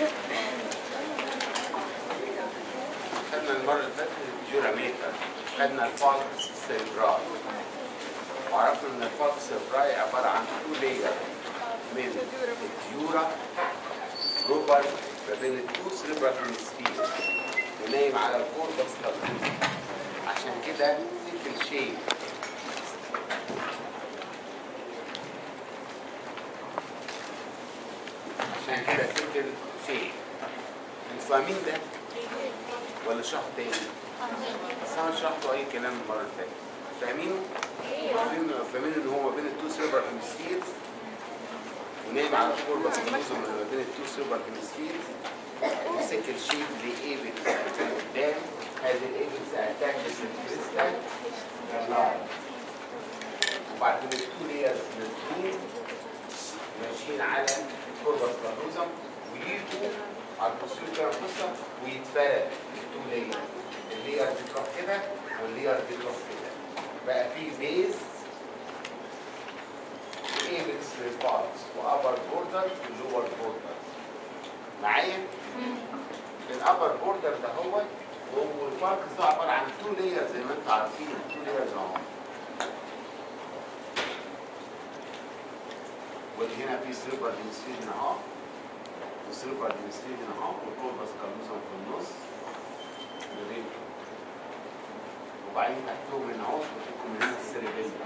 خدنا المرة اللي فاتت الجوراميتر خدنا الفالكس سيربراي وعرفنا ان الفالكس سيربراي عبارة عن تو لاير من الديورا روبر ما بين التو سيربرال هيمسفير ونايم على الكوربس كالوزم عشان كده سيكل شيب عشان كده سيكل شيب انتوا فاهمين ده ولا شرح تاني؟ بس انا شرحته اي كلام المره اللي فاتت فاهمينه؟ فاهمين فاهمين ان هو ما بين التو سيربر هيمسفير ونايم على الكوربس كالوزم ما بين التو سيربر هيمسفير سيكل شيب لايبكس من قدام هذه الايبكس اتاكس الكريستال وبعد كده التو ليرز ماشيين ماشيين على الكوربس كالوزم ويجوا على البوستيريور كاربوسا ويتفرد التو لير اللير دي تروح كده واللير دي تروح كده بقى في بيز ايبكس للفالس وابر بوردر ولور بوردر معايا؟ الابر بوردر ده هو والفالكس ده عباره عن تو لير زي ما انتم عارفين تو ليرز اهو واللي هنا في سيلفر هيمسفير هنا اهو والسيلفر هيمسفير هنا اهو والكوربس كالوزم في النص ما بين وبعدين تحتهم هنا اهو بتكون من هنا السيريبيلا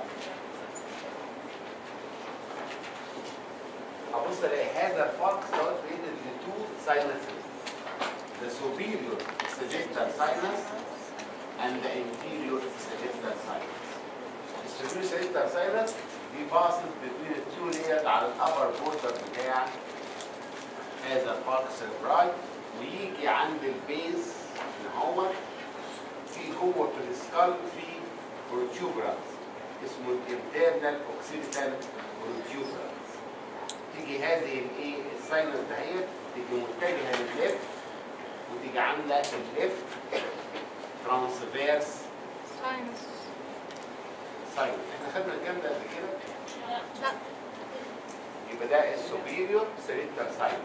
هبص الاقي هذا الفالكس دوت ريليتد لتو ساينسز the superior sagittal sinus and the inferior sagittal sinus. The superior sagittal sinus دي passes between the two layers على الأبر border بتاع هذا الفالكس cerebri ويجي عند البيز اللي هو في جوه في السكال في بروتيوبرانس اسمه الانترنال اوكسيديتال بروتيوبرانس تيجي هذه الايه الساينس دهيت تيجي متجهه للليفت وتيجي عامله الليفت ترانسفيرس ساينس ساين احنا خدنا الكلام ده قبل كده لا يبقى ده السوبيريور سيريتال ساين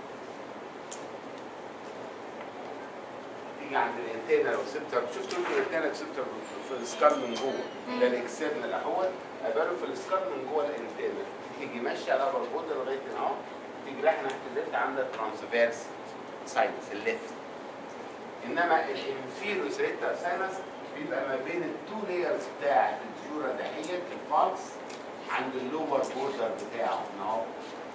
تيجي عند الانتينال اوكسيبتر شفتوا انتوا الانتينال اوكسيبتر في السكال من جوه ده الاكسيرنال اهوت قبله في السكال من جوه الانتينال تيجي ماشيه على بربوده لغايه هنا اهو تيجي رايحه ناحيه الليفت عندها ترانسفيرس ساينس الليفت انما الانفيرو سيريتال ساينس بيبقى ما بين التو لايرز بتاعت الجورا دهيت الفالكس عند اللور بوردر بتاعه هنا اهو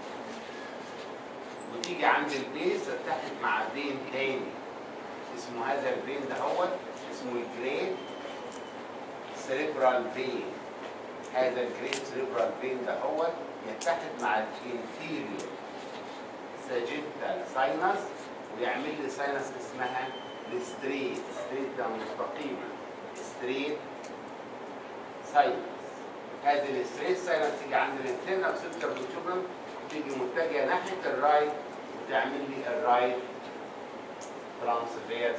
وتيجي عند البيز تتحد مع فين تاني اسمه هذا الفين ده هو اسمه الجريد سيريبرال فين هذا الجريد سيريبرال فين ده هو يتحد مع الانفيريور ساجيتال ساينس ويعمل لي ساينس اسمها الستريت ستريت ده مستقيمة ستريت ساينس هذه الستريت ساينس تيجي عند الانترنال اوكسيبتر بروتوبرم تيجي متجهة ناحية الرايت وتعمل لي الرايت ترانسفيرس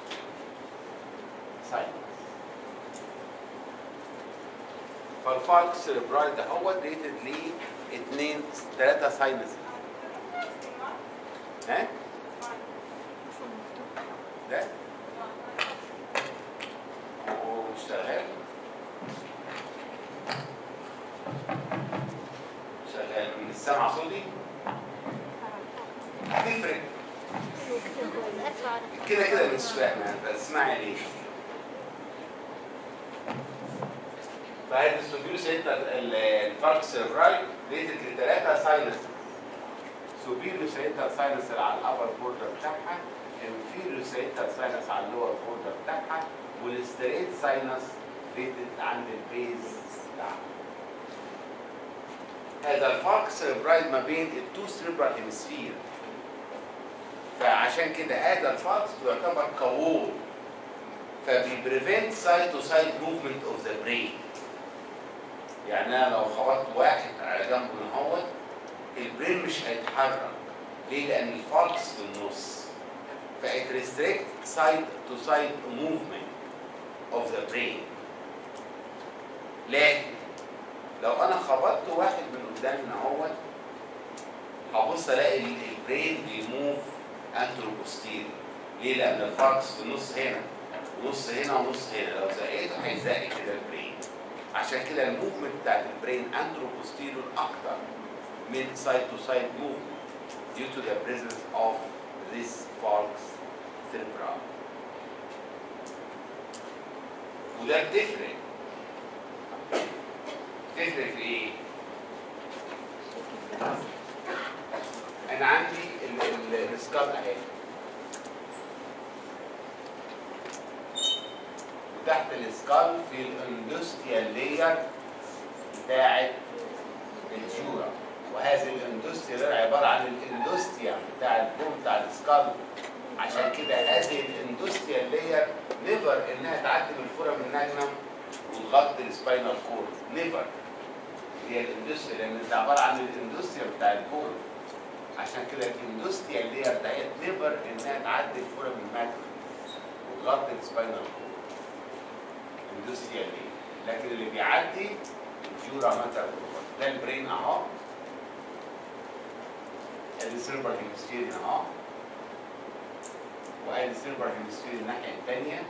ساينس فالفالك سيربرال ده هو ريتد ليه اثنين ثلاثة ساينس ها؟ ده وشغال شغال من السمع صوتي هتفرق كده كده مش فاهمه فاسمعي ليه فهذا السوبيروس انت الفرق سيربراي ريتد لثلاثه ساينس سوبيروس انت ساينس اللي على الابر بوردر بتاعها انفيريور ساينس ساينس على اللور بوردر بتاعها والستريت ساينس ريتد عند البيز بتاعها هذا الفرق سيربرايد ما بين التو سيربرال هيمسفير فعشان كده هذا الفرق يعتبر كوول فبيبريفنت سايد تو سايد موفمنت اوف ذا برين يعني انا لو خبطت واحد على جنبه من هو البرين مش هيتحرك ليه؟ لان الفالكس في النص فإت ريستريكت سايد تو سايد موفمنت اوف ذا برين لكن لو انا خبطت واحد من قدام هنا هو هبص الاقي البرين بيموف انتروبوستيريور ليه؟ لأن الفاركس في النص هنا ونص هنا ونص هنا لو زقيته هيزق كده البرين عشان كده الموفمنت بتاعت البرين انتروبوستيريور أكتر من سايد تو سايد موفمنت due to the presence of this falx cerebral وده بتفرق تفرق في ايه؟ انا عندي ال- ال- السكاب اهي وتحت السكال في الاندوستيال لاير بتاعت الجورا وهذه الاندوستيا ده عباره عن الاندوستيا بتاع البوم بتاع السكال عشان كده هذه الاندوستيا لاير نيفر انها تعدي من الفورم الناجنم وتغطي السباينال كورد نيفر هي الاندوستيا لان ده عباره عن الاندوستيا بتاع البوم عشان كده الاندوستيا لاير دهيت نيفر انها تعدي الفورم الناجنم وتغطي السباينال كورد اندوستيا لاير لكن اللي بيعدي الجورا ماتر ده البرين اهو ادي السيربر هيمسفير اهو وادي السيربر هيمسفير الناحيه الثانيه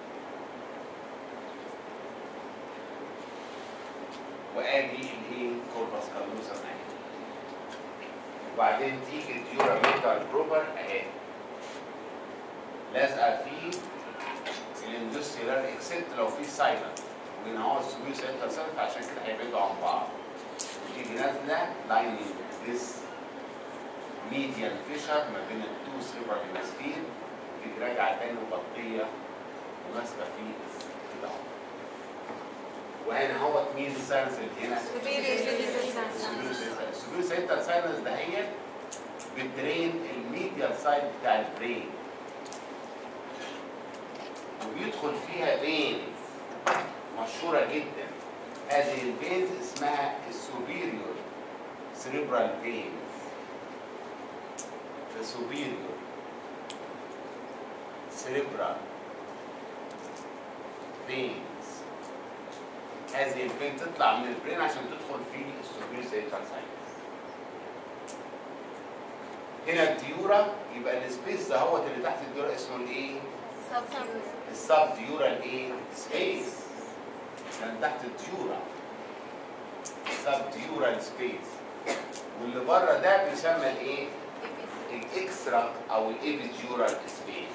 وادي الايه كوربس كالوسا معايا وبعدين تيجي الديورا ميتال بروبر اهي لازقه في الاندستريال اكسبت لو في سايلنت وان هو السوبر سنتر سنتر عشان كده هيبعدوا عن بعض وتيجي نازله لاين ذس ميديان فيشر ما بين التو سيرفر هيمسفير تيجي راجعه تاني ومغطيه وماسكه فيه كده اهو وهنا هو مين الساينس اللي هنا؟ السوبر سنتر ساينس ده هي بتدرين الميديال سايد بتاع البرين وبيدخل فيها فينز مشهورة جدا هذه الفينز اسمها السوبيريور سيريبرال فينز السوبيريور سيريبرال فينز هذه الفين تطلع من البرين عشان تدخل في السوبيريور سيريبرال ساينس هنا الديورا يبقى السبيس ده هو اللي تحت الديورا اسمه الايه؟ السب ديورال ايه؟ سبيس كان تحت الديورا سب ديورال سبيس واللي بره ده بيسمى الايه؟ الاكسترا او الابيديورال سبيس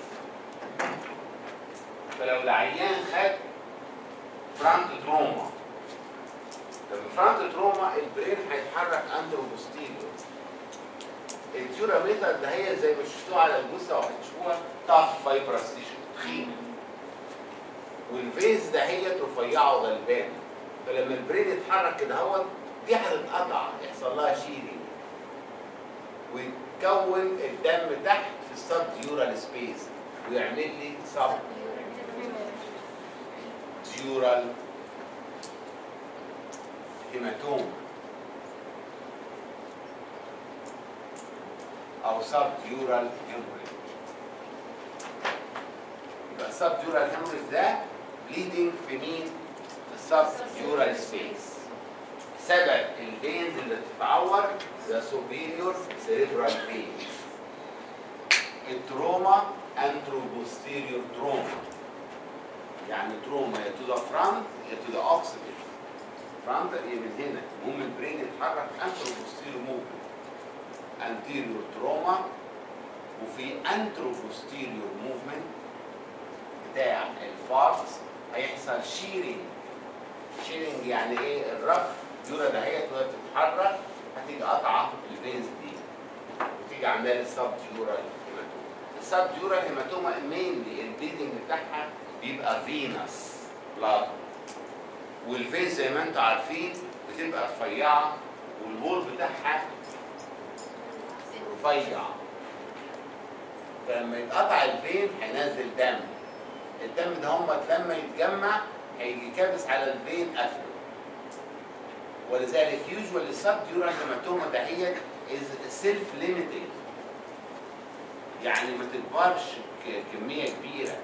فلو العيان خد فرانت تروما لما فرانت تروما البرين هيتحرك اندرو بوستيريور الديورا ميتر ده هي زي ما شفتوها على الجثه وهتشوفوها طف فايبرس تيشو تخين والفيز ده هي رفيعه وغلبانه فلما البرين يتحرك كده هو دي هتتقطع يحصل لها شيرنج ويتكون الدم تحت في السب ديورال سبيس ويعمل لي سب ديورال هيماتوم او سب ديورال هيموريج يبقى السب ديورال هيموريج ده بليدنج في مين؟ في السب ديورال سبيس سبب الفينز اللي بتتعور ذا سوبيريور سيريبرال فينز التروما انتروبوستيريور تروما يعني تروما يا تو ذا فرونت يا تو ذا اوكسيدنت فرونت هي من هنا المهم البرين يتحرك انتروبوستيريور موفمنت انتيريور تروما وفي انتروبوستيريور موفمنت بتاع الفارس هيحصل شيرنج شيرنج يعني ايه الرف الدوره دهيت وهي بتتحرك هتيجي قطعه الفينز دي وتيجي عامله لي السب ديورال هيماتوما السب ديورال هيماتوما مينلي البليدنج بتاعها بيبقى فينس بلاد والفين زي ما انتم عارفين بتبقى رفيعه والهول بتاعها رفيع فلما يتقطع الفين هينزل دم الدم ده هم لما يتجمع هيجي كابس على الفين قفله ولذلك يوجوال السب ديورال هيماتوما دهيت از سيلف ليميتنج يعني ما تكبرش ك- كميه كبيره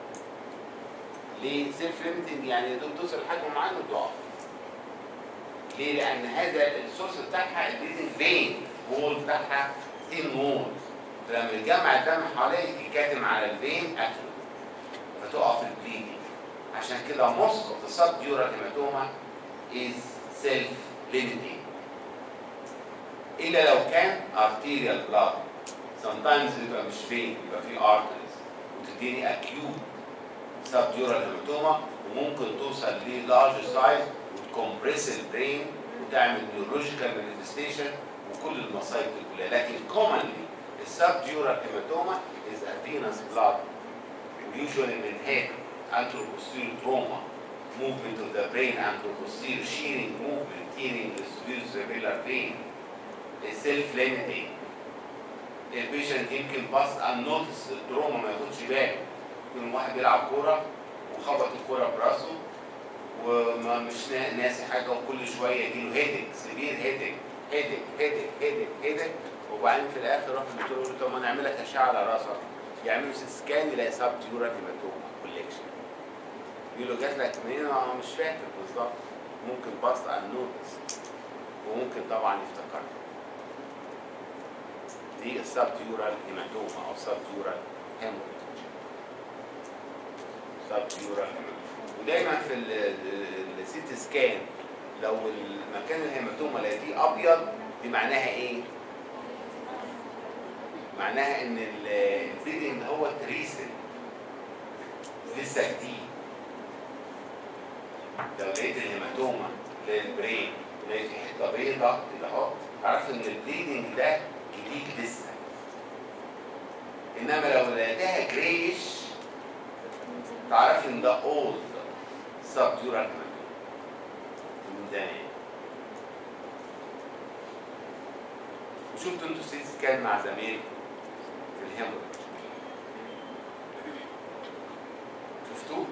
ليه سيلف ليميتنج يعني يا دوب توصل لحجم معين وتقف ليه لان هذا السورس بتاعها البليدنج فين وول بتاعها ثين وول فلما يتجمع الدم حواليه يتكاتم على الفين قفله فتقف البليدنج عشان كده most of the subdural hematoma is self limiting الا لو كان arterial blood sometimes يبقى مش فين يبقى في arteries وتديني acute subdural hematoma وممكن توصل ل large size وتكمبريس البرين وتعمل neurological manifestation وكل المصايب دي كلها لكن commonly السبديورال hematoma is a venous blood usually من head anteroposterior trauma movement of the brain anteroposterior shearing movement tearing the superior cerebellar vein self limiting البيشنت يمكن باس unnoticed التروما ما ياخدش باله يكون واحد بيلعب كوره وخبط الكوره براسه وما مش نا- ناسي حاجه وكل شويه يجيله هيدك سيفير هيدك هيدك هيدك هيدك هيدك وبعدين في الاخر راح الدكتور يقول له طب ما نعمل لك اشعه على راسك يعملوا سيت سكان يلاقي سب تيورال هيماتوما كوليكشن يقول له جات لك منين؟ انا مش فاكر بالظبط ممكن باست unnoticed وممكن طبعا يفتكرها دي السبتيورال هيماتوما او سبتيورال هيموريج سبتيورال ودايما في السيتي سكان لو المكان الهيماتوما لقيتيه ابيض دي معناها ايه؟ معناها ان البليدنج هو ريسن لسه جديد لو لقيت الهيماتوما للبرين لقيت في حته بيضاء كده اهو تعرف ان البليدنج ده جديد لسه انما لو لقيتها جريش تعرف ان ده اولد سبتيورال من زمان وشفتوا انتوا سيت سكان مع زمايلكم في الهيموريج شفتوه؟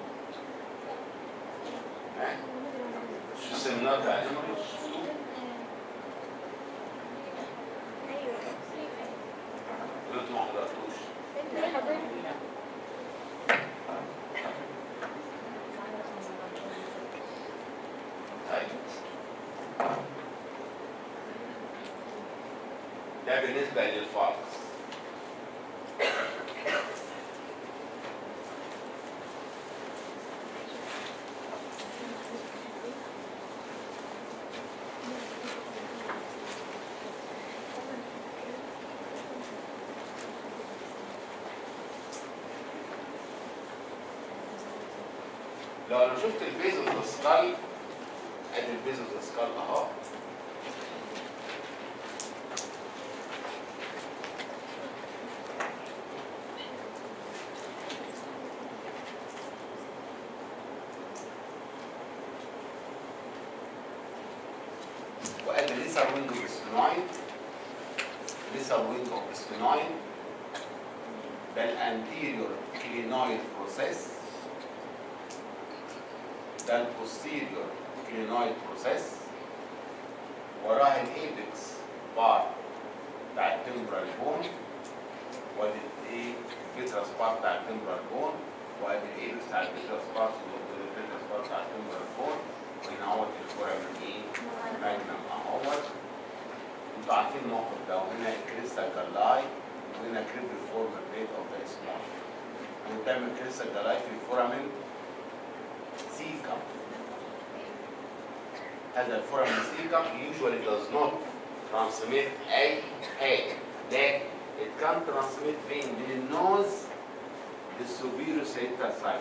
ها؟ شو السيمينار بتاع الهيموريج شفتوه؟ ولا انتوا ما حضرتوش؟ طيب ده بالنسبة للفالكس لو انا شفت البيز اوف سكال ادي البيز اوف سكال اهو وادي ليسر وينج اوف سفينويد ليسر وينج اوف سفينويد ده الانتيريور كلينويد بروسيس ده البوستيريور كلينويد بروسيس وراه الايبكس بار بتاع التمبرال بون وادي الايه الفيترس بار بتاع التمبرال بون وادي الايبكس بتاع الفيترس بار والفيترس بار بتاع التمبرال بون وهنا اهوت الفورة من ايه؟ ماجنم اهوت انتوا عارفين الموقف ده وهنا الكريستال جلاي وهنا كريب فورم بليد اوف ذا سمول قدام الكريستال جلاي في فورامين سيكم هذا الفورامين سيكم usually does not transmit أي حاجة لكن it can transmit فين من النوز للسوبيرو سيتا سايت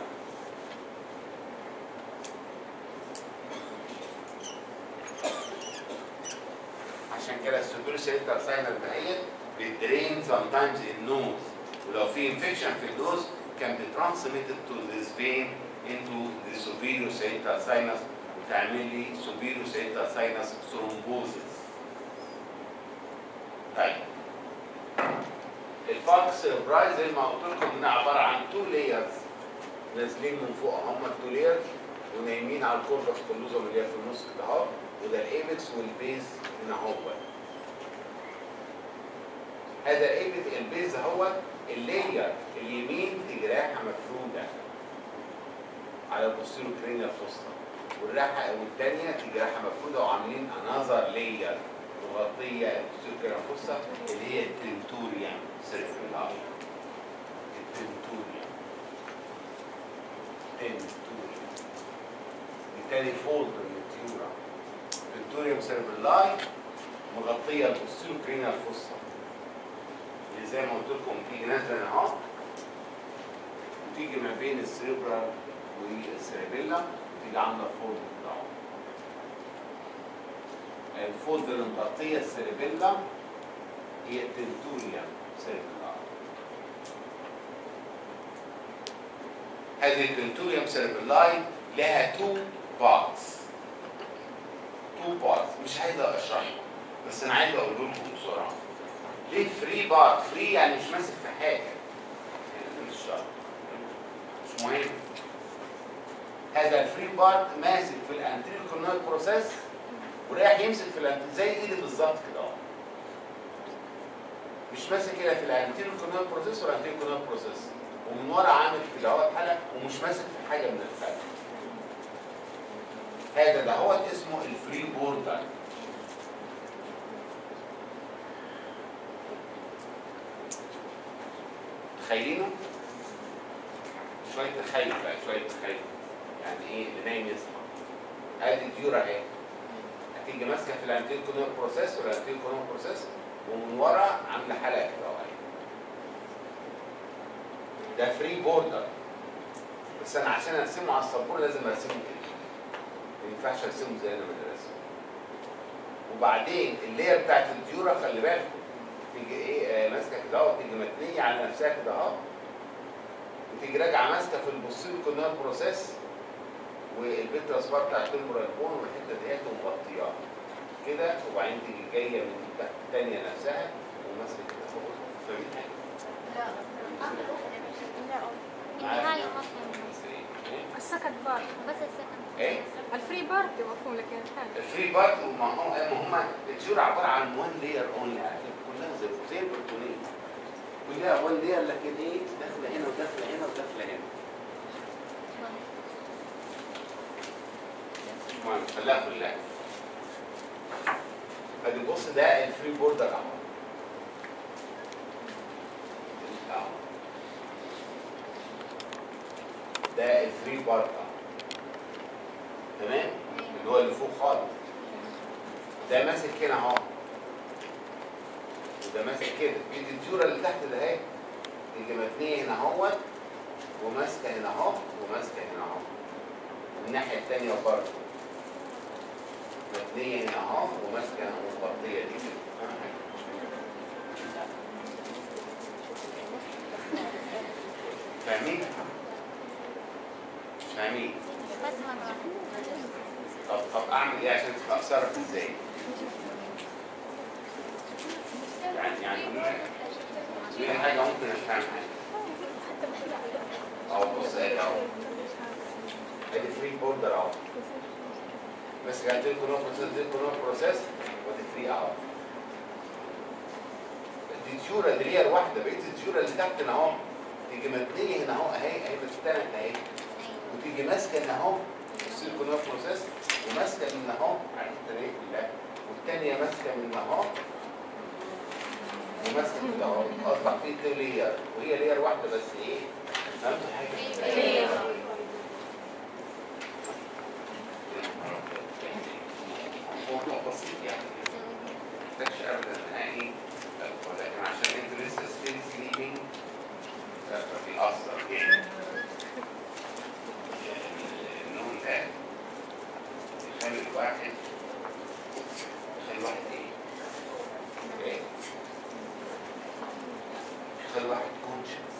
عشان كده السوبيرو سيتا ساينس دهيت بتدرين sometimes النوز ولو في انفكشن في النوز can be transmitted to this vein into the superior septal sinus وتعمل لي superior septal sinus thrombosis. طيب الفاكس برايز زي ما قلت لكم انها عباره عن تو لايرز نازلين من فوق هم التو لايرز ونايمين على الكوربس كلوزوم اللي هي في النص كده اهو وده الايبكس والبيز هنا اهو هذا الايبكس البيز هو اللاير اليمين تجراحه مفروده على البوستيرو كرينيال فوسطا والراحه والثانيه تجراحه مفروده وعاملين انذر لاير مغطيه البوستيرو كرينيال فوسطا اللي هي التريمتوريوم سيركل تاني فولد من التيورا التوريوم سيربلاي مغطيه البوستيرو كرينال فوسا اللي زي ما قلت لكم تيجي نازله هنا اهو وتيجي ما بين السيربرال والسيربيلا وتيجي عامله فولد بتاعه الفولد اللي مغطيه السيربيلا هي التنتوريوم سيربيلا هذه التنتوريوم سيربيلاي لها تو بارتس تو بارتس مش عايز اشرحه بس انا عايز اقول لكم بسرعه ليه فري بارت فري يعني مش ماسك في حاجه يعني مش شرط مش مهم هذا الفري بارت ماسك في الانتيريور كورنال بروسيس ورايح يمسك في الانتيريور زي ايدي بالظبط كده اهو مش ماسك كده في الانتيريور كورنال بروسيس ولا الانتيريور كورنال بروسيس ومن ورا عامل كده اهو الحلقه ومش ماسك في حاجه من الخلف هذا ده هو اسمه الفري بوردر تخيلينه شويه تخيل بقى شويه تخيل يعني ايه اللي نايم يصحى ادي الديور اهي هتيجي ماسكه في الانتيل كونور بروسيس ولا الانتيل كونور بروسيس ومن ورا عامله حلقه كده اهي ده فري بوردر بس انا عشان ارسمه على السبوره لازم ارسمه كده ما ينفعش ارسمه زي انا ما راسمه وبعدين اللير بتاعت الديوره خلي بالك تيجي ايه آه، ماسكه كده اهو تيجي متنيه على نفسها كده اهو وتيجي راجعه ماسكه في البوستيريو كورنال بروسيس والبيتراس بار بتاع التمبرال بون والحته ديت ومغطياها كده وبعدين تيجي جايه من تحت الثانيه نفسها وماسكه كده فوق فاهمين حاجه؟ النهاية مفهوم إيه؟ السكند بارت بس السكند ايه؟ الفري بارت مفهوم لكن الثاني الفري بارت ما هو ما هم الجور عباره عن وان لير اونلي على فكره كلها زي زي البرتونيه كلها وان لير لكن ايه داخله هنا وداخله هنا وداخله هنا المهم خلاها كلها ادي بص ده الفري بوردر اهو اهو ده الفري بارت اهو تمام اللي هو اللي فوق خالص ده ماسك هنا اهو وده ماسك كده ايد الجوره اللي تحت ده اهي تيجي متنيه هنا اهوت وماسكه هنا اهو وماسكه هنا اهو والناحيه الثانيه برضه متنيه هنا اهو وماسكه هنا ومغطيه دي كده فاهمين؟ مش فاهمين؟ بس مرة طب طب اعمل ايه عشان اتصرف ازاي؟ يعني يعني دي حاجه ممكن افهمها اهو بص ادي اهو ادي فري بوردر اهو بس قاعد تلقوا نوع بروسيس تلقوا نوع بروسيس ودي فري اهو دي تيورا دي لير واحده بقيت التيورا اللي تحت هنا اهو تيجي مبنيه هنا اهو اهي اهي بتستند اهي وتيجي ماسكه هنا اهو السيليكون بروسيس وماسكه من اهو على الحته دي كلها والثانيه ماسكه من اهو وماسكه كده اهو اصبح في تو لير وهي لير واحده بس ايه؟ فهمتوا حاجه؟ لير. موضوع بسيط يعني ما محتاجش ابدا نهائي ولكن عشان انتوا لسه ستيل سليبنج فبيأثر يعني النوم ده يخلي الواحد يخلي الواحد ايه؟ ايه؟ يخلي الواحد كونشس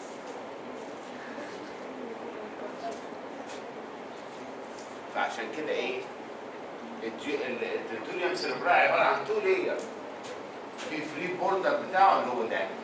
فعشان كده ايه؟ الجي- ال- التنتوريوم سيربرا عباره عن تو لير في فري بوردر بتاعه اللي هو ده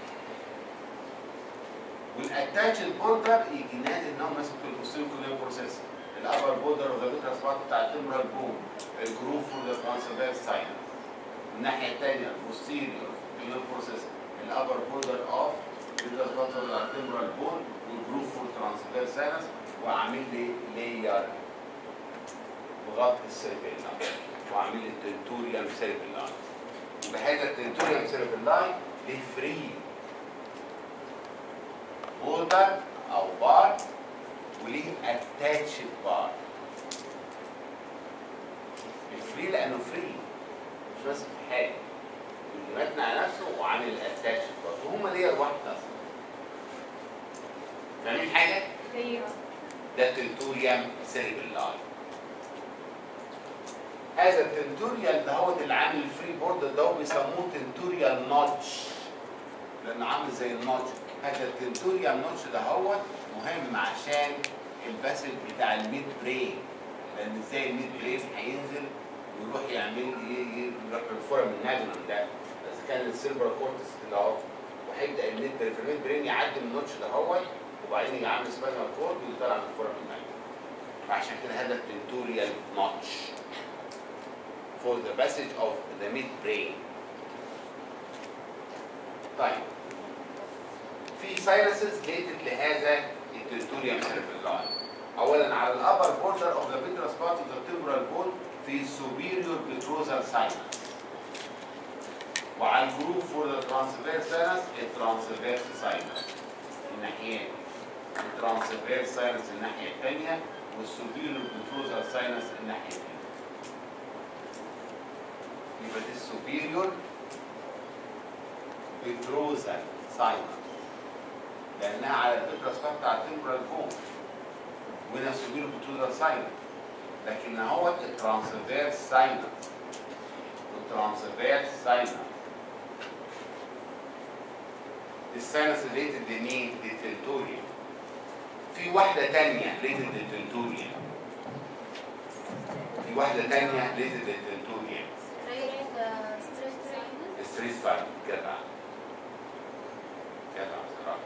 والاتاتش البوردر يجي نازل ان هو ماسك في البوستيريور كولين بروسيس الابر بوردر اوف ذا فيتراس بارت بتاع التمبرال بون الجروف فور ذا ترانسفيرس ساين الناحيه الثانيه البوستيريور كولين بروسيس الابر بوردر اوف فيتراس بارت بتاع التمبرال بون والجروف فور ترانسفيرس ساينس وعامل لي لاير بغطي السيربيلان وعامل لي التنتوريوم سيربيلان بهذا التنتوريوم سيربيلاي ليه فري بوردر او بار وليه اتاتش بار ليه؟ لانه فري مش ماسك في حاجه متن على نفسه وعامل اتاتش برضه هما ليا واحده اصلا فاهمين حاجه؟ ايوه ده تنتوريوم سيربيلاي هذا التنتوريال ده هو اللي عامل الفري بورد ده هو بيسموه تنتوريال نوتش لانه عامل زي النوتش هذا التنتوريال نوتش ده هو مهم عشان الباسل بتاع الميد برين لان ازاي الميد برين هينزل ويروح يعمل ي- ي- يروح الفورم الناجمنت ده بس كان السيلفر كورتس كده اهو وهيبدا الميد برين في الميد برين يعدي من النوتش ده هو وبعدين يجي عامل سبازم كورد ويطلع من الفورم الناجمنت فعشان كده هذا التنتوريال نوتش for the passage of the midbrain. طيب في ساينسز ليتد لهذا التنتوريوم سيربيلاي اولا على الابر بوردر اوف ذا فيترس بارت اوف ذا تمبرال بون في superior petrosal sinus وعلى الجروب فور ذا ترانسفير ساينس الترانسفير ساينس الناحيتين الترانسفير ساينس الناحيه الثانيه والسوبيريور بتروزال ساينس الناحيه الثانيه يبقى دي السوبيريور بتروزال ساينس لانها على الفيترس بتاع التمبرال بون وهنا السوبيريور بتروزال ساينس لكن هو الترانسفير ساينس والترانسفير ساينس الساينس ريتد لمين؟ للتنتوريا في واحدة تانية ريتد للتنتوريا في واحدة تانية ريتد للتنتوريا ستريت ساينس جدع جدع بصراحة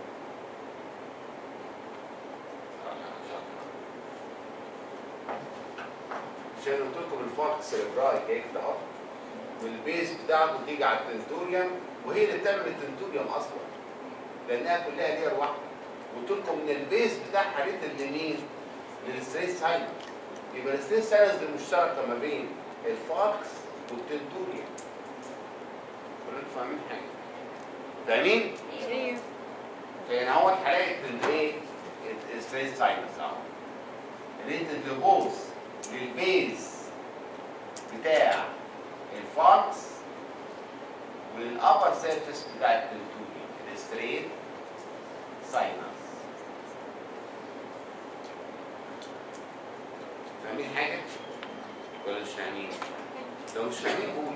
بصراحة شاطر. عشان قلت لكم الفارق سيربراي جاي كده اهو والبيز بتاعته تيجي على التنتوريوم وهي اللي بتعمل التنتوريوم اصلا لانها كلها لير واحده قلت لكم ان البيز بتاعها ريت لمين؟ للستريت ساينس يبقى الستريت ساينس دي مشتركه ما بين الفاركس والتنتوريوم كلنا فاهمين حاجه فاهمين؟ ايوه فهنا هو هلاقي الايه؟ الستريت ساينس اهو ريتد لبوز للبيز بتاع الفاركس والابر سيرفيس بتاع التنتوريوم الستريت ساينس فاهمين حاجه ولا مش فاهمين لو مش فاهمين قول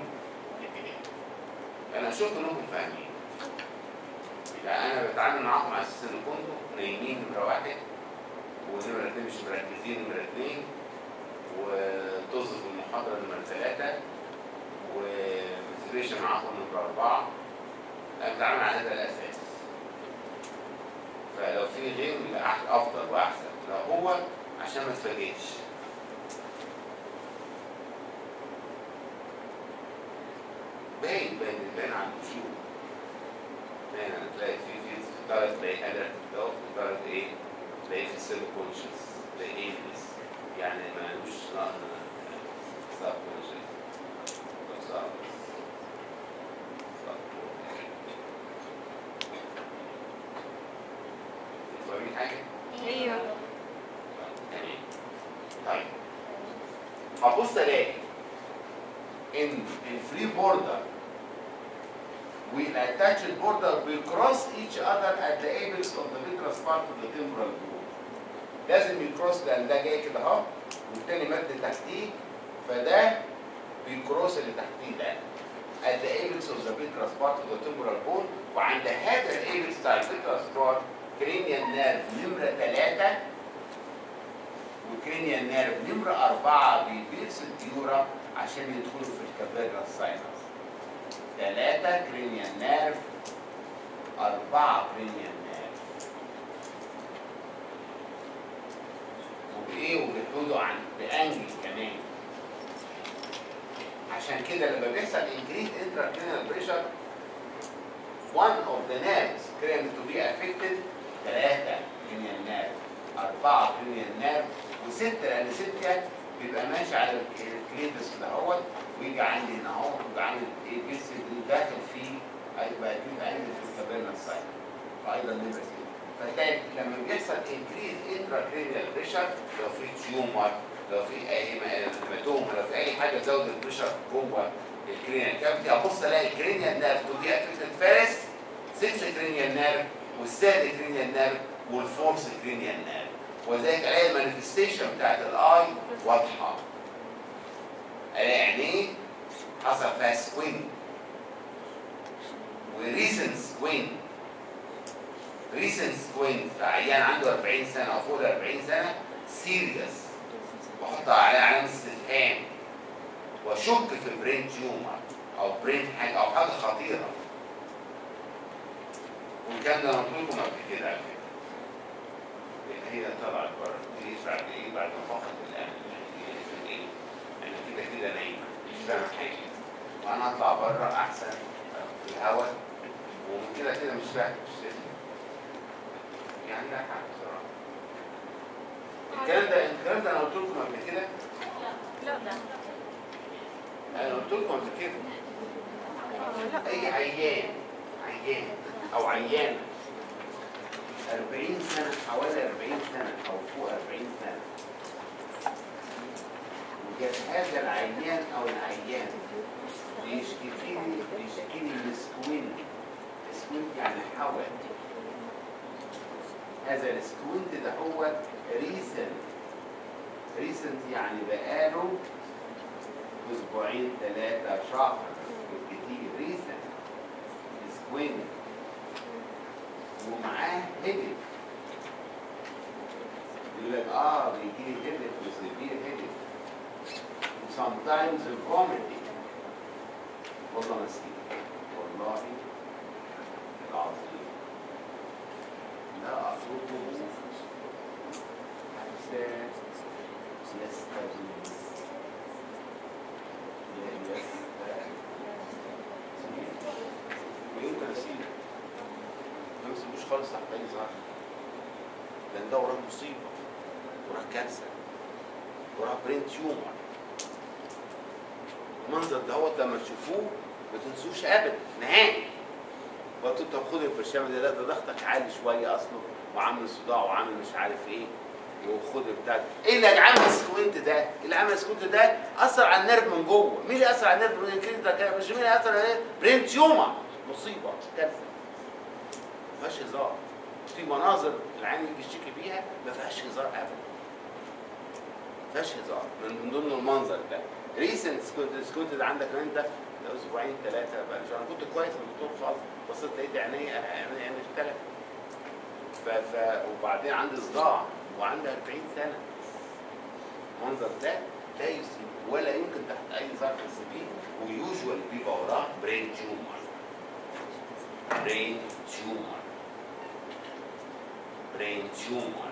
انا اشك انكم فاهمين يبقى انا بتعامل معاكم على اساس ان كنتوا نايمين نمره واحد ونمره اتنين مش مركزين نمره اتنين وطز في المحاضره نمره ثلاثه وموتيفيشن معاكم نمره اربعه انا بتعامل على هذا الاساس فلو في غير يبقى أح- افضل واحسن لو هو عشان ما تفاجئش باين باين باين على الوشوش باين هتلاقي في في في طرف تلاقي الرت كده وفي طرف ايه تلاقي في سيل كونشس تلاقي ايدلس يعني مالوش سب كونشس فاهمين حاجه؟ ايوه تمام طيب هبص الاقي ان الفري بوردر والاتاتشد بوردر بيكروس ايتش اذر ات ذا ايبكس اوف ذا فيترس بارت اوف ذا تمبرال بون لازم يكروس لان ده جاي كده اهو والتاني مد تحتيه فده بيكروس اللي تحتيه ده at the apex of the vitreous part of the temporal bone وعند هذا الايبكس بتاع الفيترس part cranial nerve نمرة ثلاثة وكرينيال نيرف نمرة أربعة بيبيرس الديورا عشان يدخلوا في الكافيرا ساينس ثلاثة كرينيال نيرف أربعة كرينيال نيرف وبإيه وبيحودوا عن بأنجل كمان عشان كده لما بيحصل increased intracranial pressure one of the nerves claimed to be affected ثلاثة cranial nerve أربعة cranial nerve وستة لأن ستة بيبقى ماشي على الكليفس كده اهوت ويجي عندي هنا اهو ويبقى عامل ايه جسم داخل فيه هيبقى بيبقى عندي في الكابيلا سايت فأيضا نمرة ستة فتلاقي لما بيحصل increased intracranial pressure لو في تيومر لو في اي هيماتوما لو في اي حاجه تزود البريشر جوه الكرينيال كافيتي هبص الاقي الكرينيال نيرف تو دي افكتد فيرست 6 كرينيال نيرف والثيرد كرينيال نيرف والفورث كرينيال نيرف وذلك الاقي المانيفستيشن بتاعت الاي واضحه الاقي عينيه حصل فيها سكوين وريسنت سكوين ريسنت سكوين في عيان عنده 40 سنه او فوق ال 40 سنه سيريس واحط عليه علامه استفهام واشك في برين تيومر او برين حاجه او حاجه خطيره والكلام ده انا قلت لكم قبل كده على فكره لان هي طلعت بره دي بعد ايه بعد ما فقدت الامل يعني ايه انا كده كده نايمه مش فاهمه حاجه وانا اطلع بره احسن في الهواء ومن كده كده مش فاهم مش فاهم يعني لا حق بصراحه الكلام ده الكلام ده انا قلت لكم قبل كده لا انا قلت لكم قبل كده آه، لا اي عيان عيان او عيانه 40 سنه حوالي 40 سنه او فوق 40 سنه وجات هذا العيان او العيان بيشتكي لي بيشتكي لي من سكوينت سكوينت يعني حول هذا السكوينت ده هو ريسنت ريسنت يعني بقاله اسبوعين ثلاثة شهر بالكتير ريسنت سكوينت ومعاه هيدك يقول لك اه بيجي لي هيدك وسيفير هيدك sometimes vomiting والله مسكين والله العظيم لا أطلبه حتى يستجيب ويمكن اسيبه ما نسيبوش خالص تحت اي ظرف لان ده وراه مصيبه وراه كارثه وراه برين تيومر المنظر دوت لما تشوفوه ما تنسوش ابدا نهائي قلت طب خد البرشام ده لا ده ضغطك عالي شويه اصله وعامل صداع وعامل مش عارف ايه وخد بتاع ايه اللي عامل سكوينت ده؟ إيه اللي عامل سكوينت ده اثر على النيرف من جوه، مين اللي اثر على النيرف من الكريت ده كده؟ مش مين اللي اثر على ايه؟ برين تيومر مصيبه كارثه ما فيهاش هزار في مناظر العين يجي يشتكي بيها ما فيهاش هزار ابدا ما فيهاش هزار من من ضمن المنظر ده ريسنت سكوينت سكوينت ده عندك انت ده اسبوعين ثلاثه بقى انا كنت كويس الدكتور خالص بصيت لقيت عيني عيني عيني اختلفت ف... ف... وبعدين عندي صداع وعندي 40 سنه المنظر ده لا يصيب ولا يمكن تحت اي ظرف يصيبيه ويوجوال بيبقى وراه برين تيومر برين تيومر برين تيومر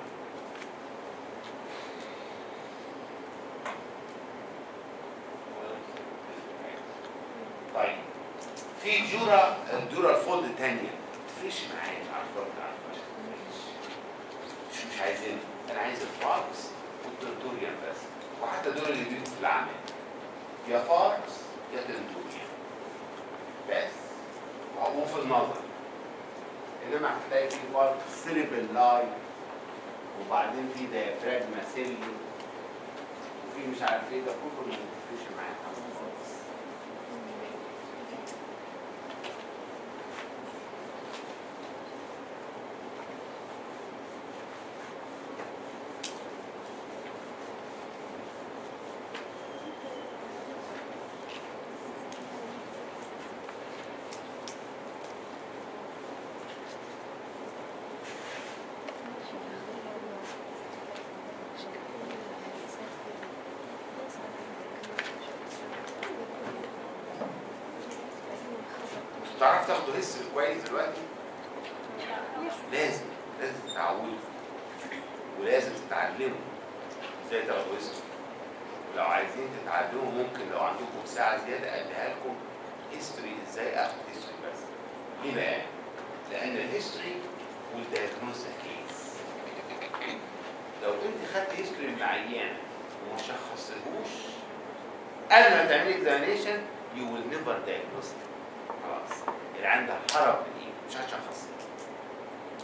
طيب في جورا الجورا الفولد تانية ما تفرقش معايا عارفه ولا عارفه مش مش عايزين انا عايز الفاركس والتنتوريان بس وحتى دول اللي بيجوا في العمل يا فاركس يا تنتوريان بس وفي النظر انما هتلاقي في فاركس سيريبل لاي وبعدين في ديافراجما سيلي وفي مش عارف ايه ده كله ما بيفرقش معايا خالص تعرف تاخدوا هيستوري كويس دلوقتي؟ لازم لازم تتعودوا ولازم تتعلموا ازاي تاخدوا هيستوري ولو عايزين تتعلموا ممكن لو عندكم ساعة زيادة اديها لكم هيستوري ازاي اخد هيستوري بس ليه بقى؟ لأن الهيستوري والدياجنوز كيس لو انت خدت هيستوري من عيان وما شخصتهوش قبل ما تعملي اكزامينيشن يو ويل نيفر diagnose خلاص اللي عندها هرب من ايه مش هتشخص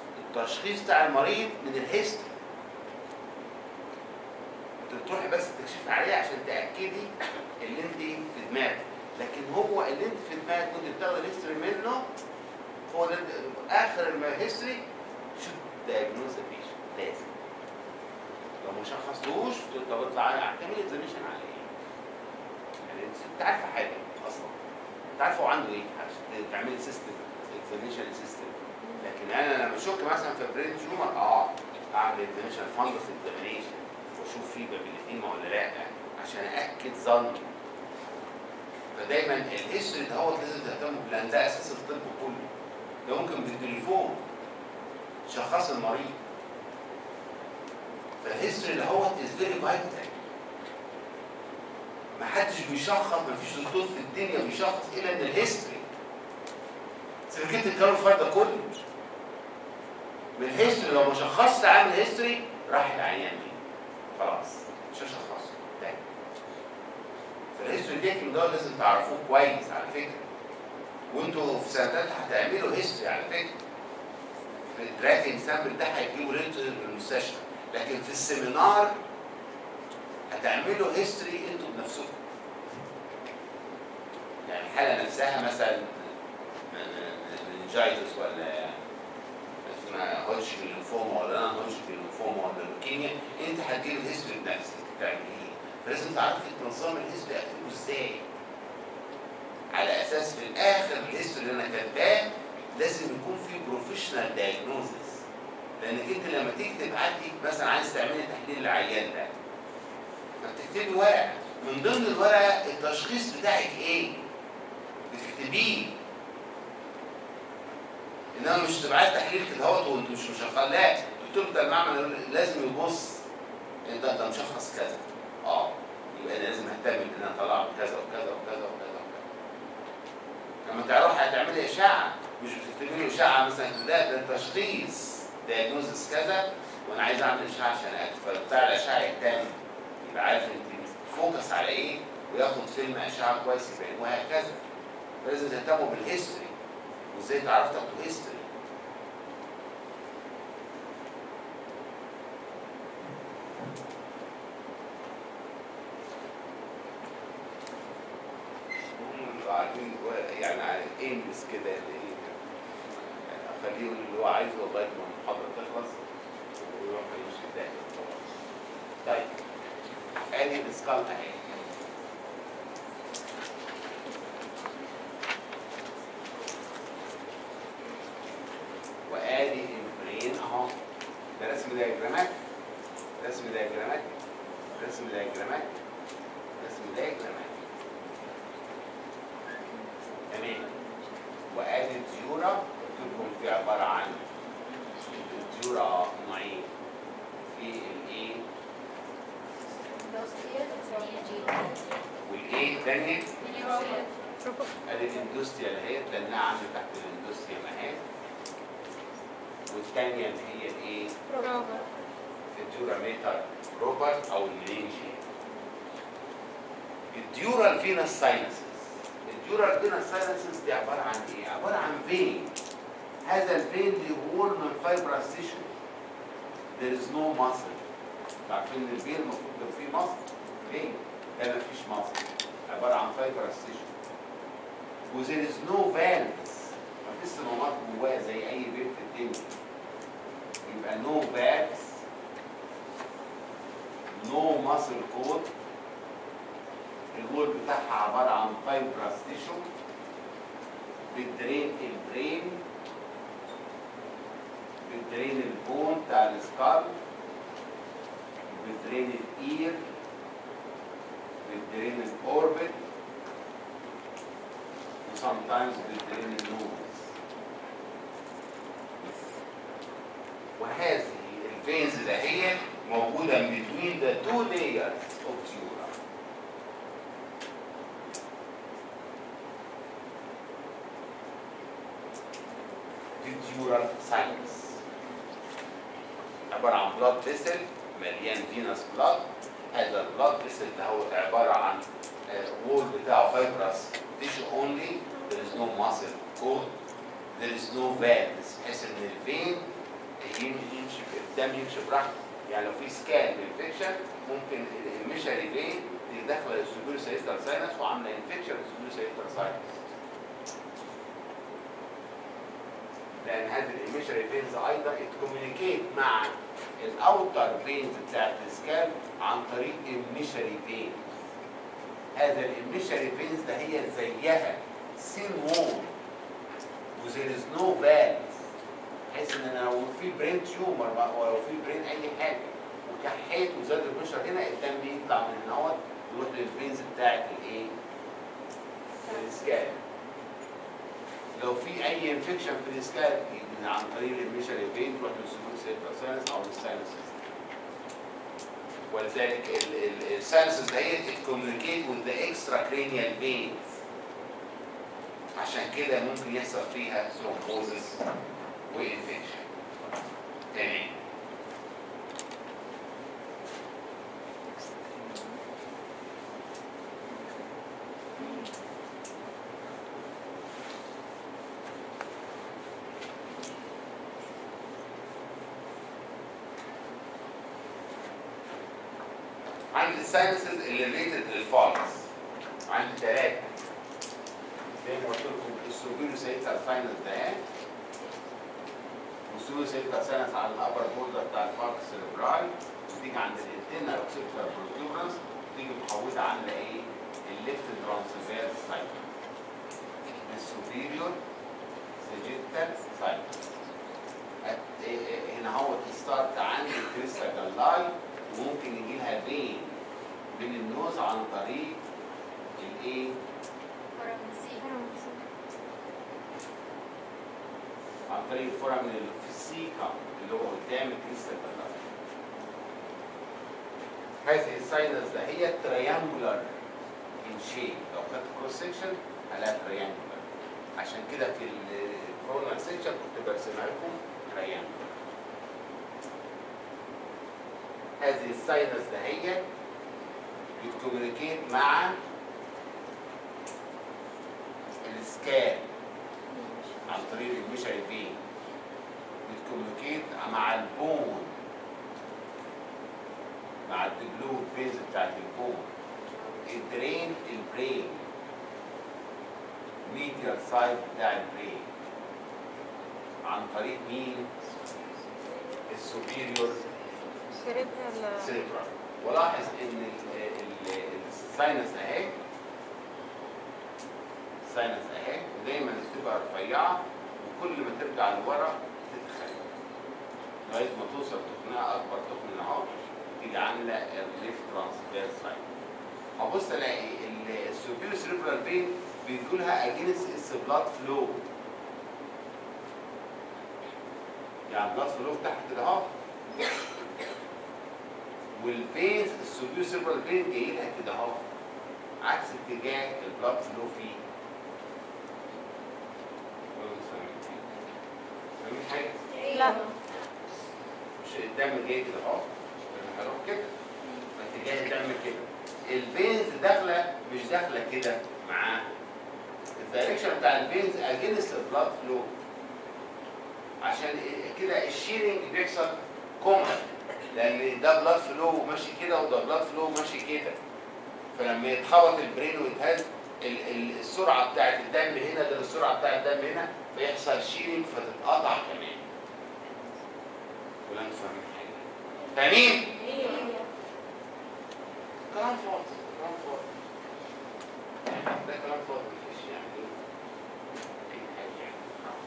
التشخيص بتاع المريض من الهيستوري انت بتروحي بس تكشف عليه عشان تاكدي اللي انت في دماغك لكن هو اللي انت في دماغك وانت بتاخد الهيستوري منه هو ده اخر الهيستوري شوت دايجنوز البيشنت لازم لو ما شخصتوش تقول طب اطلع اعمل اكزاميشن على ايه؟ يعني انت انت عارفه حاجه اصلا انت عارفه هو عنده ايه عشان تعملي سيستم اكزاميشن سيستم لكن انا لما اشك مثلا في برين تيومر اه اعمل اكزاميشن فانجس اكزامينيشن واشوف فيه بابيليتيما ولا لا عشان ااكد ظني فدايما الهيستوري ده هو لازم تهتموا بيه لان ده اساس الطب كله ده ممكن بالتليفون شخص المريض فالهيستوري ده هو از فيري فايتال ما حدش بيشخص ما فيش دكتور في الدنيا بيشخص الا ان الهيستوري سلكت الكلام الفرد ده كله من الهيستوري لو ما شخصت عامل هيستوري راح العيان دي خلاص مش هشخصه تاني فالهيستوري تيكنج ده لازم تعرفوه كويس على فكره وانتوا في سنه ثالثه هتعملوا هيستوري على فكره في التراكنج سامبل ده هيجيبوا ريتو المستشفى لكن في السيمينار هتعملوا هيستوري انتوا بنفسكم يعني الحاله نفسها مثلا منجايتس ولا اسمها هودجكن لينفوما ولا نان هودجكن لينفوما ولا لوكيميا انت هتجيب الهيستوري بنفسك تعمل ايه فلازم تعرفي تنظم الهيستوري اكتبه ازاي على اساس في الاخر الهيستوري اللي انا كاتباه لازم يكون فيه بروفيشنال دايجنوزس لانك انت لما تيجي تبعتي مثلا عايز تعملي تحليل العيان ده فبتكتبي ورقه من ضمن الورقه التشخيص بتاعك ايه؟ بتكتبيه انما مش تبعت تحليل كده اهوت وانت مش مشخص لا الدكتور بتاع المعمل يقول لازم يبص انت انت مشخص كذا اه يبقى انا لازم اهتم ان انا اطلع كذا وكذا وكذا وكذا وكذا لما تعرفي هتعملي اشعه مش بتكتبي لي اشعه مثلا لا ده تشخيص دايجنوزس كذا وانا عايز اعمل اشعه عشان اكتب فبتاع الاشعه يهتم يبقى عارف انت فوكس على ايه وياخد فيلم اشعه كويس يبين وهكذا فلازم تهتموا بالهيستوري وازاي تعرفوا تاخدوا هيستوري هم بيبقوا عارفين يعني انجز كده اللي ايه يعني اخليه يقول اللي هو عايزه لغايه ما المحاضره تخلص ويروح يمشي تاني طيب ادي الاسكال اهي وادي البرين اهو ده رسم دياجرامات رسم دياجرامات رسم دياجرامات رسم دياجرامات تمام وادي الديورا قلت لكم في عباره عن الديورا نوعين في الايه والايه الثانيه ادي الاندوستريال اهي لانها عامله تحت الاندوستريال اهي والثانيه اللي هي الايه الديوراميتر روبر او المنينجي الديورال فينس ساينسز الديورال فينس ساينسز دي عباره عن ايه؟ عباره عن فين هذا الفين بيقول من فايبرس تيشو there is no muscle عارفين ان الفين المفروض يبقى فيه مصل فين؟ ده مفيش مصل عباره عن فايبرس تيشو و there is no valves مفيش صمامات جواه زي اي فين في الدنيا يبقى no valves no muscle core الجول بتاعها عبارة عن فايبرس تيشو بتدرين البرين بتدرين البون بتاع السكال بتدرين الاير بتدرين الاوربت وسامتايمز بتدرين النوز وهذه الفينز دهيت موجودة between the two layers of dura الديورال ساينس عبارة عن بلاد فيسل مليان فينس بلاد هذا البلاد فيسل ده هو عبارة عن وول بتاعه فايبرس تيشو اونلي there is no muscle core there is no valves بحيث ان الفين يمشي الدم يمشي براحته يعني لو في سكان انفكشن ممكن الميشري فين تيجي داخله السوبر سيستر ساينس وعامله انفكشن السوبر سيستر ساينس لان هذه الميشري فينز ايضا تكوميونيكيت مع الاوتر فينز بتاعت السكال عن طريق الميشري فين هذا الميشري فينز ده هي زيها سين وول وزير از نو فالز بحيث ان انا لو في برين تيومر ولو في برين اي حاجه وكحيت وزاد البشر هنا الدم يطلع من النوت يروح للفينز بتاعت الايه؟ السكال لو في اي انفكشن في السكال من عن طريق الميشري فين تروح للسموث سيرفاسانس او للساينسز ولذلك الساينسز ده هي تكوميونيكيت with the extracranial veins عشان كده ممكن يحصل فيها ثرومبوزس وانفكشن تمام عندي الساينسز اللي ريليتد للفالس عندي ثلاثة زي ما قلت لكم السوبيرو سيتا ساينس ده والسوبيرو سيتا ساينس على الابر بوردر بتاع الفالس سيربراي وتيجي عند الانتنا اوكسيبتال بروتوبرانس تيجي محوطة عاملة ايه؟ الليفت ترانسفيرس ساينس السوبيريور سيجيتال ساينس هنا هو ستارت عندي كريستا جلاي وممكن يجي لها فين من النوز عن طريق الايه؟ عن طريق الفورامين الفسيكا اللي هو قدام الكريستا جلاي هذه الساينس ده هي تريانجولار ان شيب لو خدت كروس سيكشن هلاقيها تريانجولار عشان كده في الكورونال سيكشن كنت برسمها لكم تريانجولار هذه الساينس ده هي بتكوميونيكيت مع السكان عن طريق المشعل فين بتكوميونيكيت مع البون مع الدبلو فيز بتاعت البون الدرين البرين ميديال سايد بتاع البرين عن طريق مين السوبيريور شريتها ال سيربرال ولاحظ ان ال- ال- الساينس اهي الساينس اهي ودايما بتبقى رفيعه وكل ما ترجع لورا تتخن لغايه ما توصل تخنها اكبر تخن اهو تيجي عامله الليفت ترانسفير ساين هبص الاقي ال- السوبيريور سيربرال فين بيجولها اجينست اتس بلاد فلو يعني بلاد فلو تحت كده اهو والفينز السوبيو سيربرال فين جاي لها كده اهو عكس اتجاه البلاد فلو فيه ولا مش فاهمين فاهمين حاجه؟ لا مش الدم جاي كده اهو لما هروح كده فاتجاه الدم كده الفينز داخله مش داخله كده معاه الدايركشن بتاع الفينز اجينست البلاد فلو عشان كده الشيرنج بيحصل كومن لان ده بلاد فلو ماشي كده وده بلاد فلو ماشي كده فلما يتخبط البرين ويتهز ال- ال- السرعه بتاعت الدم هنا غير السرعه بتاعت الدم هنا فيحصل شيرنج فتتقطع كمان ولا انتوا فاهمين حاجه فاهمين؟ كلام فاضي كلام فاضي ده كلام فاضي مفيش يعني اي حاجه يعني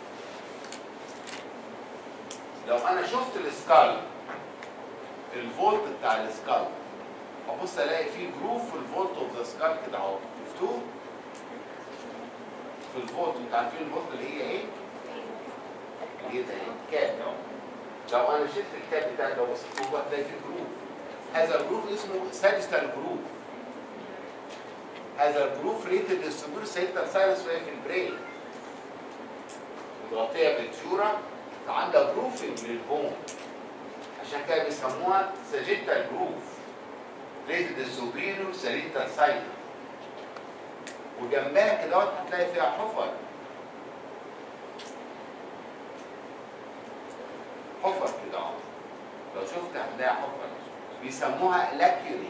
لو انا شفت السكال الفولت بتاع السكال ابص الاقي فيه جروف في الفولت اوف ذا سكال كده اهو شفتوه؟ في الفولت انتوا عارفين الفولت اللي هي ايه؟ اللي هي ده ايه؟ كاب اهو لو انا شلت الكاب بتاعي لو بصيت جوه هتلاقي فيه جروف هذا الجروف اسمه ساجستال جروف هذا الجروف ريتد للسبور سيكتال ساينس وهي في البرين متغطيه بالجوره فعندها جروفنج للبون عشان كده بيسموها ساجيتال جروف ريتد السوبيريور ساليتال ساينس وجنبها كده هتلاقي فيها حفر حفر كده اهو لو شفت هتلاقي حفرة بيسموها لاكيوني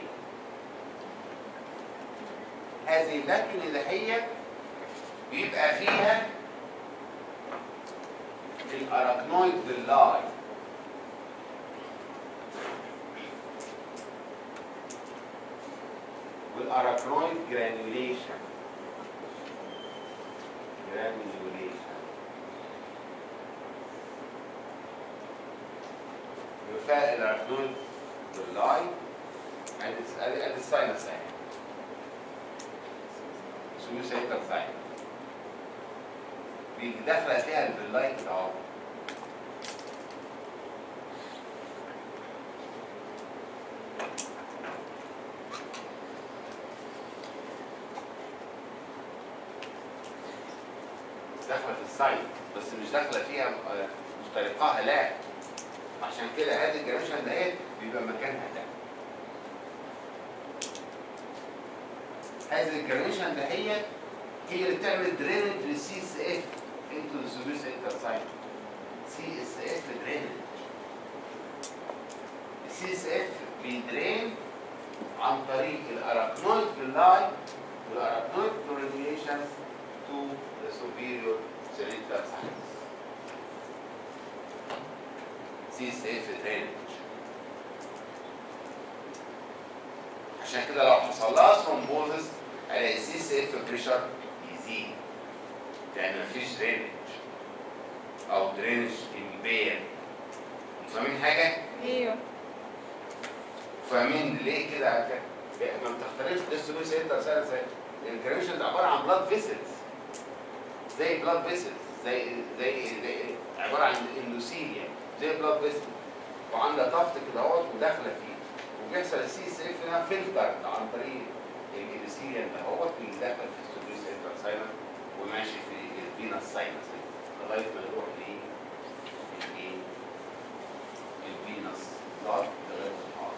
هذه اللاكيوني ده هي بيبقى فيها الاراكنويد فيلاي والاراكنويد جرانيوليشن جرانيوليشن يفاء الاراكنويد فيلاي ادي ادي ادي الساينس اهي سويسايتال ساينس بيجي داخله فيها الفيلاي كده اهو داخله في السايد بس مش داخله فيها آه، مخترقاها لا عشان كده هذه الجرانيشن دهيت بيبقى مكانها ده هذه الجرانيشن دهيت هي اللي بتعمل درينج للسي اس اف انتو ذا سوبيس انترسايت سي اس اف درينج السي اس اف بيدرين عن طريق الاراكنويد فيلاي والاراكنويد كلورينيشن to the superior cerebral sinus. CSF drainage. عشان كده لو حصل لها ثرومبوزس الاقي السي اس اف بريشر يزيد لان مفيش درينج او درينج امبير فاهمين حاجه؟ ايوه فاهمين ليه كده على كده؟ ما بتختلفش الديستروس انتر ساينس الجرانيشن ده عباره عن بلاد فيسلز زي بلاد فيسلز زي زي زي عباره عن اندوثيليا زي بلاد فيسلز وعامله طفت كده اهوت وداخله فيه وبيحصل السي اس اف هنا فلتر عن طريق الاندوثيليا ده اهوت اللي داخل في السودوس انتر ساينس وماشي في الفينس ساينس لغايه ما يروح لايه؟ الايه؟ الفينس بلاد لغايه الهارت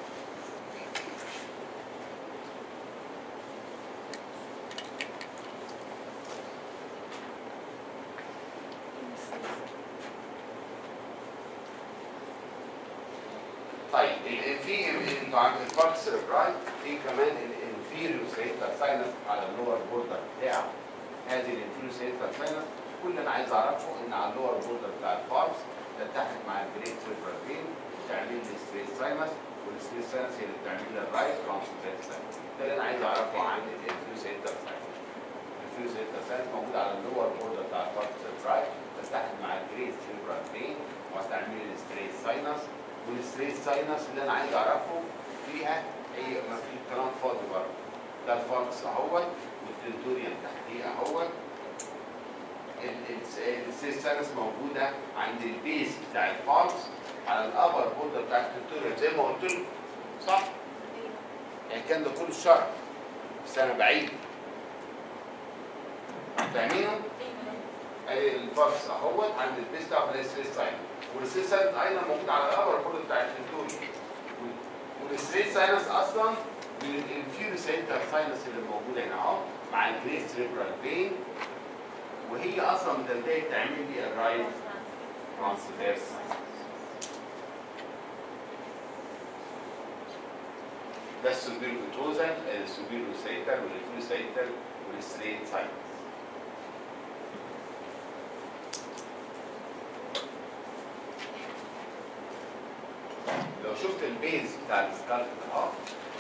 طيب ال- في انتوا عند الفارك سيربراي في كمان الانفيريو سيتا ساينس على اللور بوردر بتاعه هذه الانفيريو سيتا ساينس كل اللي انا عايز اعرفه ان على اللور بوردر بتاع الفارس تلتحق مع الجريت سيربرال فين وتعمل لي ستريت ساينس والستريت ساينس هي اللي بتعمل لي الرايت ترانسفيرس ساينس ده اللي انا عايز اعرفه عن الانفيريو سيتا ساينس الانفيريو سيتا ساينس موجود على اللور بوردر بتاع الفارك سيربراي تلتحق مع الجريت سيربرال فين وهتعمل لي ستريت ساينس والستريت ساينس اللي انا عايز اعرفه فيها هي ما في كلام فاضي بره ده الفاركس اهوت والتنتوريان تحتيه اهوت الستريت ساينس موجوده عند البيز بتاع الفاركس على الابر بوردر بتاع التنتوريان زي ما قلت لكم صح؟ يعني كان ده كله شرح بس انا بعيد فاهمينه؟ ادي الفاركس اهوت عند البيز بتاع الستريت ساينس والستريت ساينس ايضا موجود على الابر بوردر بتاع التنتوريان والستريت ساينس اصلا من الانفيريو سينتر ساينس اللي موجوده هنا اهو مع الجريت سيريبرال فين وهي اصلا بتنتهي تعمل لي الرايت ترانسفيرس ده السوبيرو توزن السوبيرو سيتر والانفيريو سيتر والستريت ساينس لو شفت البيز بتاع السكالب اهو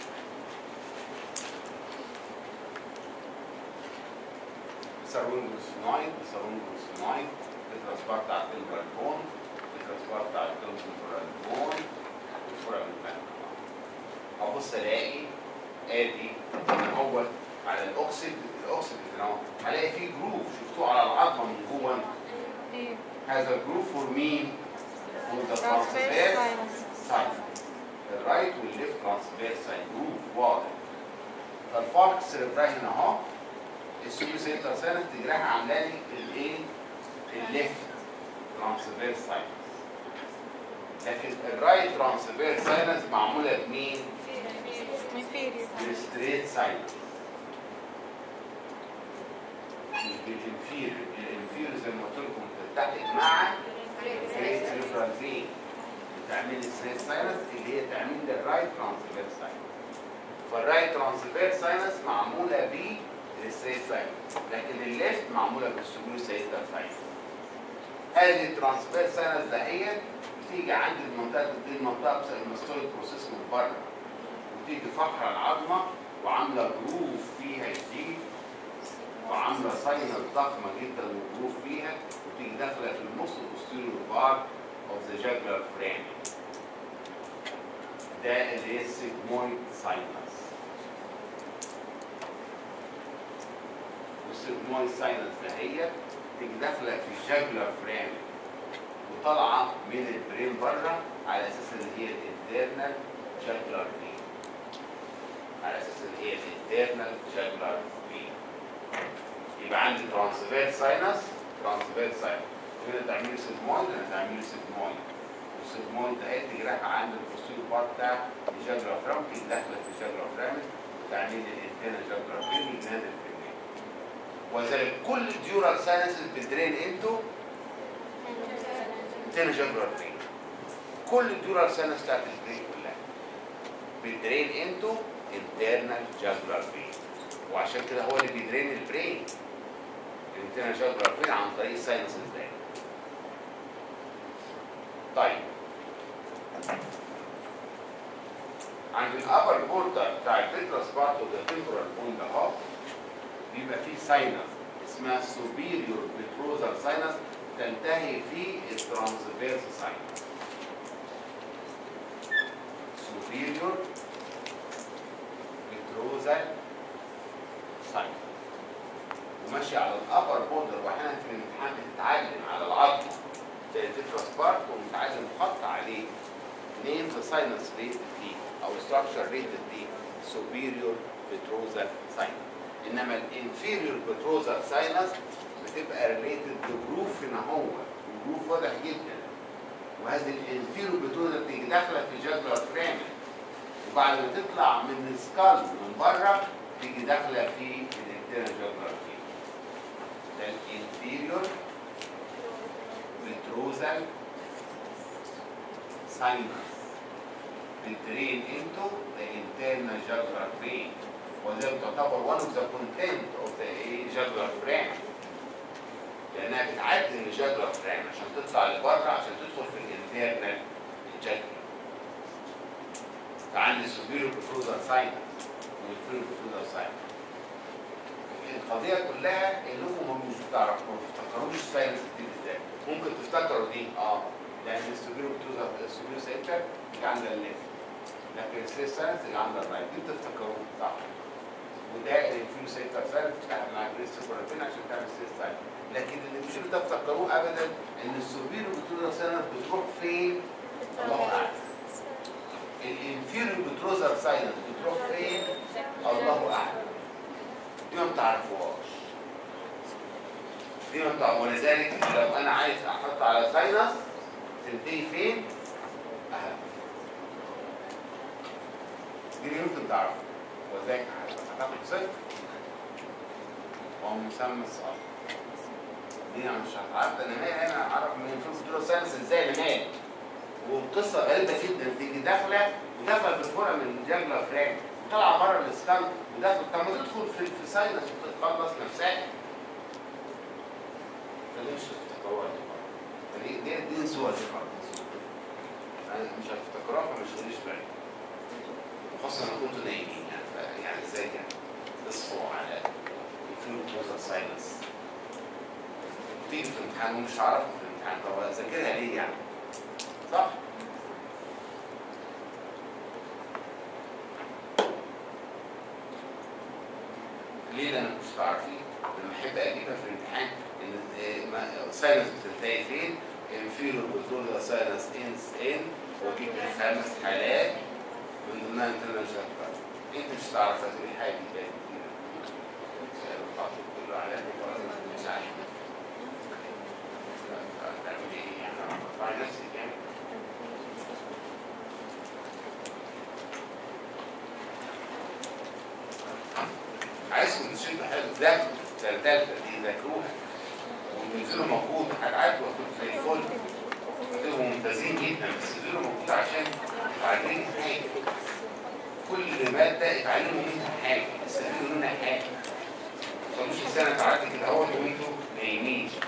سارونجوس نايت سارونجوس نايت الترانسبار بتاع التمبرال بون الترانسبار بتاع التمبرال بون والفورامين ابص الاقي ادي هو على الاوكسيد الاوكسيد هنا اهو هلاقي فيه جروف شفتوه على العظمه من جوه ايوه هذا الجروف فور مين؟ فور ذا Transverse ترانسفيرس sinus. سايد الرايت والليفت ترانسفيرس سايد جروف واضح فالفارك سيربراي هنا اهو السوبر سيرتر ساينس تجراها عامله لي الايه؟ الليفت ترانسفيرس ساينس لكن الرايت ترانسفيرس ساينس معموله بمين؟ inferior بالستريت ساينس مش بالانفيريور الانفيريور زي ما قلت لكم بتتحد مع الستريت سيربرال فين تعمل ستريت ساينس اللي هي تعمل لي الرايت ترانسفير ساينس فالرايت ترانسفير ساينس معموله بالستريت ساينس لكن الليفت معموله بالسجول سيستر ساينس هذه الترانسفير ساينس دهيت بتيجي عند المنطقه دي المنطقه بتاعت الماستوليك بروسيس من بره وتيجي فقره العظمه وعامله جروف فيها جديد وعامله ساينس ضخمه جدا وجروف فيها وتيجي داخله في النص posterior part of the jugular frame ده اللي هي السيجمويد ساينس والسيجمويد ساينس دهيت تيجي داخله في الجاجولار فريم وطالعه من البرين بره على اساس ان هي الانترنال جاجولار فين على اساس ان هي الانترنال جاجولار فين يبقى عندي ترانسفير ساينس ترانسفير ساينس هنا تعملي سيجمويد هنا تعملي سيجمويد والسيجمويد ده تيجي رايحه عند البوستيريور بارت بتاع الجاجولار فريم تيجي داخله في الجاجولار فريم وتعملي الانترنال جاجولار فين يجي نازل في النهايه وذلك كل الديورال ساينسز بتدرين انتو انتنا جاجولار فين كل الديورال ساينس بتاعت البرين كلها بتدرين انتو انترنال جاجولار فين وعشان كده هو اللي بيدرين البرين الانترنال جاجولار فين عن طريق الساينسز ده طيب عند الابر بوردر بتاع الفيترس بارت اوف ذا تمبرال بوند اهو بيبقى فيه ساينس اسمها superior petrosal ساينس تنتهي في الترانسفيرس ساينس superior petrosal ساينس وماشي على الابر بوردر واحيانا في الامتحان بتتعلم على العظم زي الفيترس بارت ومتعلم خط عليه name the sinus rated D او structure rated D superior petrosal sinus انما الانفيريور بتروزال ساينس بتبقى ريليتد بجروف هنا هو وجروف واضح جدا وهذه الانفيريور بتروزال بتيجي داخله في جاجولار فريم وبعد ما تطلع من السكال من بره تيجي داخله في الانترنال جاجولار فريم ده الانفيريور بتروزال ساينس بتدرين انتو ذا انترنال جاجولار فريم وذلك تعتبر one of the content of the jugular frame لانها بتعدي من الجاجولار فريم عشان تطلع لبره عشان تدخل في الانترنال جاجولار فعندي السوبيريور بفروزال ساين والفيريور بفروزال ساين القضية كلها انكم مش بتعرفوا ما بتفتكروش الساينس دي ازاي ممكن تفتكروا دي اه لان السوبيريور بفروزال السوبيريور سيكتر اللي عندها الليفت لكن السيس ساينس اللي عندها الرايت دي بتفتكروه صح وده الانفيو سيتر ساينس بتاعت مع بريستوكورابين عشان تعمل سيس ساينس لكن اللي مش بتفتكروه ابدا ان السوبيريور بفروزال ساينس بتروح فين؟ الله اعلم الانفيريور بتروزر ساينس بتروح فين؟ الله اعلم دي ما بتعرفوهاش دي ما بتعرفوهاش ولذلك لو انا عايز احط على ساينس تنتهي فين؟ اهم دي اللي ممكن تعرفها وذلك هتاخد صفر وهو مسمى الصعب دي انا مش هتعرف انا مالي انا اعرف من الانفيريور بتروزر ساينس ازاي انا مالي والقصه غريبه جدا تيجي داخله وداخله في الفرع من الجاجلا فرام وطالعه بره الاسكال وداخله طب ما تدخل في في ساينس وتتخلص نفسها فدي مش هتفتكروها دي دي دي نسوها دي خالص يعني مش هتفتكروها فمش تقوليش بالك وخاصه لما كنتوا نايمين يعني ف- يعني ازاي يعني تصحوا على الفلوت ووزر ساينس تيجي في الامتحان ومش هعرفها في الامتحان طب اذاكرها ليه يعني صح؟ ليه لأن مش تعرفين لما احب اجيبها في الامتحان ان ساينس بتنتهي فين؟ انفيرور بتقول ساينس انس ان واجيب خمس حالات من ضمنها انترنال جاكرا انت مش هتعرف تقولي حاجه تاني كله على مش عارف تعمل ايه يعني اقطع نفسي يعني عايزكم تشدوا حلو ذاكروا تلتالتة دي ذاكروها وتنزلوا مجهود هتعدوا هتبقوا زي الفل هتبقوا ممتازين جدا بس تنزلوا مجهود منها حاجه كل ماده اتعلموا منها حاجه استفيدوا منها حاجه ما توصلوش السنه تعدي كده اهو وانتوا نايمين